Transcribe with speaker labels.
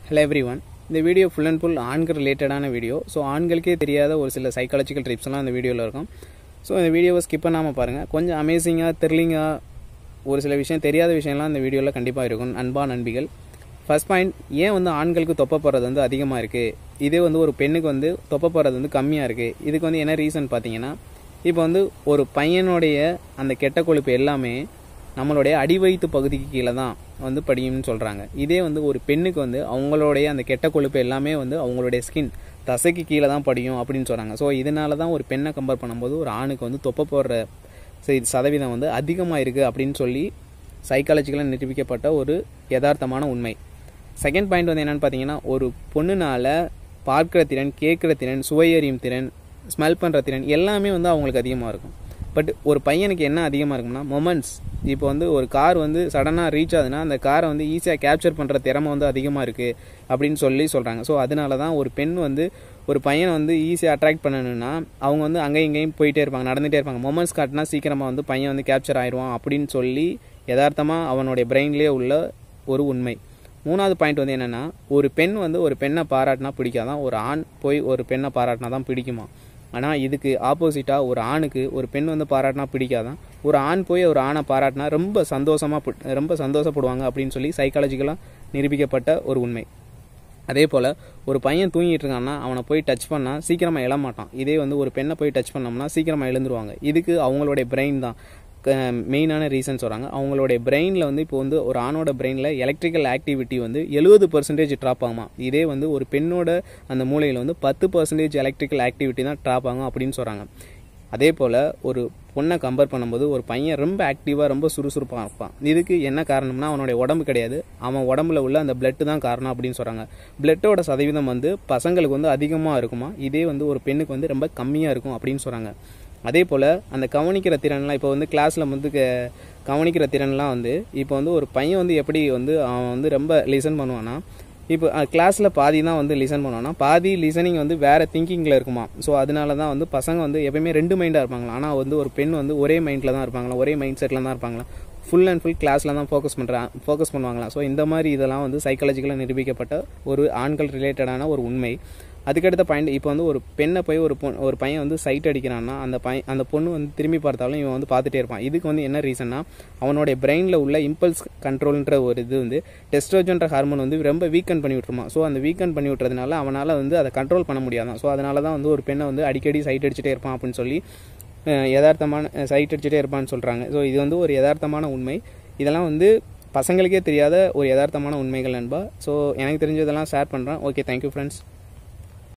Speaker 1: hello everyone இந்த video full and full ஆண்கள் ரிலேட்டடான வீடியோ ஸோ ஆண்களுக்கே தெரியாத ஒரு சில சைக்காலஜிக்கல் ட்ரிப்ஸ்லாம் இந்த வீடியோவில் இருக்கும் ஸோ இந்த வீடியோவை ஸ்கிப் பண்ணாமல் பாருங்கள் கொஞ்சம் அமேசிங்காக த்ரில்லிங்காக ஒரு சில விஷயம் தெரியாத விஷயம்லாம் இந்த வீடியோவில் கண்டிப்பாக இருக்கும் அன்பா நண்பிகள் ஃபர்ஸ்ட் பாயிண்ட் ஏன் வந்து ஆண்களுக்கு தொப்பை போடுறது வந்து அதிகமாக இருக்குது இதே வந்து ஒரு பெண்ணுக்கு வந்து தொப்பை போடுறது வந்து கம்மியாக இருக்குது இதுக்கு வந்து என்ன ரீசன் பார்த்தீங்கன்னா இப்போ வந்து ஒரு பையனுடைய அந்த கெட்ட கொழுப்பு எல்லாமே நம்மளுடைய அடிவயிற்று பகுதிக்கு கீழே தான் வந்து படியும்னு சொல்கிறாங்க இதே வந்து ஒரு பெண்ணுக்கு வந்து அவங்களுடைய அந்த கெட்ட கொழுப்பு எல்லாமே வந்து அவங்களுடைய ஸ்கின் தசைக்கு கீழே தான் படியும் அப்படின்னு சொல்கிறாங்க ஸோ இதனால தான் ஒரு பெண்ணை கம்பேர் பண்ணும்போது ஒரு ஆணுக்கு வந்து தொப்பை போடுற ச- சதவீதம் வந்து அதிகமாக இருக்குது அப்படின்னு சொல்லி சைக்காலஜிக்கலாக நிரூபிக்கப்பட்ட ஒரு யதார்த்தமான உண்மை செகண்ட் பாயிண்ட் வந்து என்னன்னு பார்த்தீங்கன்னா ஒரு பொண்ணுனால பார்க்கிற திறன் கேட்குற திறன் சுவையறியும் திறன் ஸ்மெல் பண்ணுற திறன் எல்லாமே வந்து அவங்களுக்கு அதிகமாக இருக்கும் பட் ஒரு பையனுக்கு என்ன அதிகமாக இருக்கும்னா மொமெண்ட்ஸ் இப்போ வந்து ஒரு கார் வந்து சடனாக ரீச் ஆகுதுன்னா அந்த காரை வந்து ஈஸியாக கேப்சர் பண்ணுற திறமை வந்து அதிகமாக இருக்குது அப்படின்னு சொல்லி சொல்கிறாங்க ஸோ அதனால தான் ஒரு பெண் வந்து ஒரு பையனை வந்து ஈஸியாக அட்ராக்ட் பண்ணணும்னா அவங்க வந்து அங்கேயும் இங்கேயும் போயிட்டே இருப்பாங்க நடந்துகிட்டே இருப்பாங்க மொமெண்ட்ஸ் காட்டினா சீக்கிரமாக வந்து பையன் வந்து கேப்சர் ஆயிடுவான் அப்படின்னு சொல்லி யதார்த்தமாக அவனுடைய பிரெயின்லேயே உள்ள ஒரு உண்மை மூணாவது பாயிண்ட் வந்து என்னென்னா ஒரு பெண் வந்து ஒரு பெண்ணை பாராட்டினா பிடிக்காதான் ஒரு ஆண் போய் ஒரு பெண்ணை பாராட்டினா தான் பிடிக்குமா ஆனால் இதுக்கு ஆப்போசிட்டாக ஒரு ஆணுக்கு ஒரு பெண் வந்து பாராட்டினா பிடிக்காதான் ஒரு ஆண் போய் ஒரு ஆணை பாராட்டினா ரொம்ப சந்தோஷமாக ரொம்ப சந்தோஷப்படுவாங்க அப்படின்னு சொல்லி சைக்காலஜிக்கலாக நிரூபிக்கப்பட்ட ஒரு உண்மை அதே போல் ஒரு பையன் தூங்கிட்டு இருக்கான்னா அவனை போய் டச் பண்ணால் சீக்கிரமாக எழ மாட்டான் இதே வந்து ஒரு பெண்ணை போய் டச் பண்ணோம்னா சீக்கிரமாக எழுந்துருவாங்க இதுக்கு அவங்களுடைய பிரெயின் தான் மெயினான ரீசன் சொல்கிறாங்க அவங்களுடைய பிரெயினில் வந்து இப்போ வந்து ஒரு ஆணோட பிரெயினில் எலக்ட்ரிக்கல் ஆக்டிவிட்டி வந்து எழுபது பர்சன்டேஜ் ட்ராப் ஆகுமா இதே வந்து ஒரு பெண்ணோட அந்த மூளையில் வந்து பத்து பர்சன்டேஜ் எலக்ட்ரிக்கல் ஆக்டிவிட்டி தான் ட்ராப் ஆகும் அப்படின்னு சொல்கிறாங்க அதே போல் ஒரு பொண்ணை கம்பேர் பண்ணும்போது ஒரு பையன் ரொம்ப ஆக்டிவாக ரொம்ப சுறுசுறுப்பாக இருப்பான் இதுக்கு என்ன காரணம்னா அவனுடைய உடம்பு கிடையாது அவன் உடம்புல உள்ள அந்த பிளட்டு தான் காரணம் அப்படின்னு சொல்கிறாங்க பிளட்டோட சதவீதம் வந்து பசங்களுக்கு வந்து அதிகமாக இருக்குமா இதே வந்து ஒரு பெண்ணுக்கு வந்து ரொம்ப கம்மியாக இருக்கும் அப்படின்னு சொல்கிறாங்க அதே போல் அந்த கவனிக்கிற திறன்லாம் இப்போ வந்து கிளாஸில் வந்து க- கவனிக்கிற திறன்லாம் வந்து இப்போ வந்து ஒரு பையன் வந்து எப்படி வந்து அவன் வந்து ரொம்ப லிசன் பண்ணுவான்னா இப்போ கிளாஸில் பாதி தான் வந்து லிசன் பண்ணுவானா பாதி லிசனிங் வந்து வேற திங்கிங்கில் இருக்குமா ஸோ அதனால தான் வந்து பசங்க வந்து எப்பயுமே ரெண்டு மைண்டாக இருப்பாங்களா ஆனால் வந்து ஒரு பெண் வந்து ஒரே மைண்டில் தான் இருப்பாங்களா ஒரே மைண்ட் செட்டில் தான் இருப்பாங்களா ஃபுல் அண்ட் ஃபுல் கிளாஸில் தான் ஃபோக்கஸ் பண்ணுறா ஃபோக்கஸ் பண்ணுவாங்களாம் ஸோ இந்த மாதிரி இதெல்லாம் வந்து சைக்காலஜிக்கலாக நிரூபிக்கப்பட்ட ஒரு ஆண்கள் ரிலேட்டடான ஒரு உண்மை அதுக்கடுத்த பாயிண்ட் இப்போ வந்து ஒரு பெண்ணை போய் ஒரு பொண் ஒரு பையன் வந்து சைட் அடிக்கிறான்னா அந்த பையன் அந்த பொண்ணு வந்து திரும்பி பார்த்தாலும் இவன் வந்து பார்த்துட்டே இருப்பான் இதுக்கு வந்து என்ன ரீசன்னா அவனுடைய பிரெயினில் உள்ள இம்பல்ஸ் கண்ட்ரோல்ன்ற ஒரு இது வந்து டெஸ்ட்ரோஜன்ற ஹார்மோன் வந்து ரொம்ப வீக்கன் பண்ணி விட்டுருமா ஸோ அந்த வீக்கன் பண்ணி விட்டுறதுனால அவனால் வந்து அதை கண்ட்ரோல் பண்ண முடியாதான் ஸோ அதனால தான் வந்து ஒரு பெண்ணை வந்து அடிக்கடி சைட் அடிச்சுட்டே இருப்பான் அப்படின்னு சொல்லி அஹ், யதார்த்தமான சைட் அடிச்சுட்டே இருப்பான்னு சொல்கிறாங்க ஸோ இது வந்து ஒரு யதார்த்தமான உண்மை இதெல்லாம் வந்து பசங்களுக்கே தெரியாத ஒரு யதார்த்தமான உண்மைகள் நண்பா ஸோ எனக்கு தெரிஞ்சதெல்லாம் ஷேர் பண்ணுறேன் ஓகே தேங்க்யூ ஃப்ரெண்ட்ஸ்